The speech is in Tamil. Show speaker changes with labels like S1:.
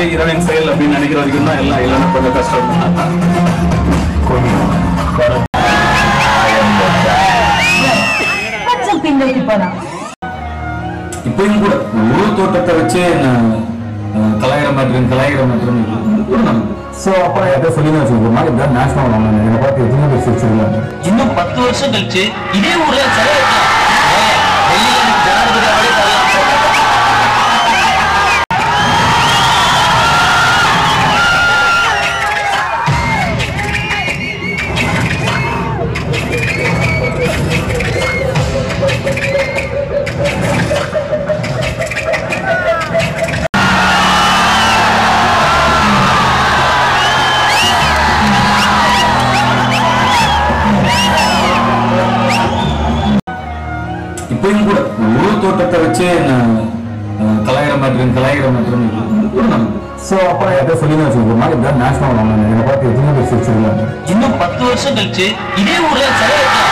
S1: இரவின் செயல் அப்படின்னு நினைக்கிற வரைக்கும் தான் எல்லாம் இல்லைன்னா கொஞ்சம் கஷ்டம்
S2: கொஞ்சம் பின்னோக்கி போலாம்
S1: இப்பயும் கூட ஒரு தோட்டத்தை வச்சு நான் கலாயிர மாற்றம் கலாயிர மாற்றம் கூட நமக்கு
S3: ஸோ அப்போ எதை சொல்லி தான் வச்சுக்கோங்க மாதிரி இதான் நேஷனல் வாங்க என்னை பார்த்து எத்தனை பேர் சிரிச்சிருக்காங்க
S4: இன்னும் பத்து வருஷம் கழிச்சு இதே ஊர்ல சிலை வைக்கலாம் ஏன், டெல்லியில எனக்கு ஜனாதிபதி அவரே தரலாம்
S1: இப்பயும் கூட ஒரு தோட்டத்தை வச்சு நான் கலாயிர மாற்றம் கலாயிர மாற்றம் கூட நமக்கு
S3: ஸோ அப்போ எதை சொல்லி தான் வச்சுக்கோங்க மாதிரி இதான் நேஷனல் வாங்க என்னை பார்த்து எத்தனை பேர் சிரிச்சிருக்காங்க
S4: இன்னும் பத்து வருஷம் கழிச்சு இதே ஊர்ல சிலை வைக்கலாம்